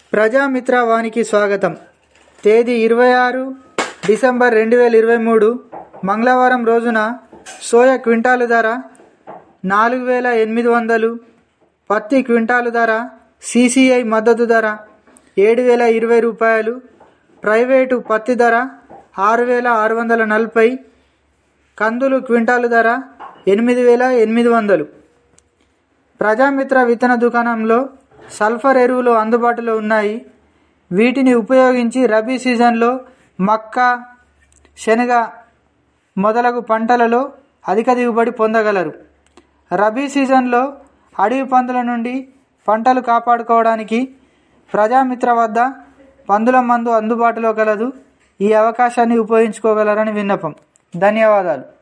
ప్రజామిత్ర వానికి స్వాగతం తేదీ ఇరవై ఆరు డిసెంబర్ రెండు వేల ఇరవై మూడు మంగళవారం రోజున సోయా క్వింటాలు ధర నాలుగు వేల ఎనిమిది వందలు పత్తి క్వింటాలు ధర సిసిఐ మద్దతు ధర ఏడు వేల ఇరవై రూపాయలు ప్రైవేటు పత్తి ధర ఆరు వేల ఆరు వందల నలభై కందులు క్వింటాలు ధర ఎనిమిది వేల ఎనిమిది వందలు ప్రజామిత్ర విత్తన దుకాణంలో సల్ఫర్ ఎరువులు అందుబాటులో ఉన్నాయి వీటిని ఉపయోగించి రబీ సీజన్లో మక్క శనగ మొదలగు పంటలలో అధిక దిగుబడి పొందగలరు రబీ సీజన్లో అడవి పందుల నుండి పంటలు కాపాడుకోవడానికి ప్రజామిత్ర వద్ద పందుల మందు అందుబాటులో కలదు ఈ అవకాశాన్ని ఉపయోగించుకోగలరని విన్నపం ధన్యవాదాలు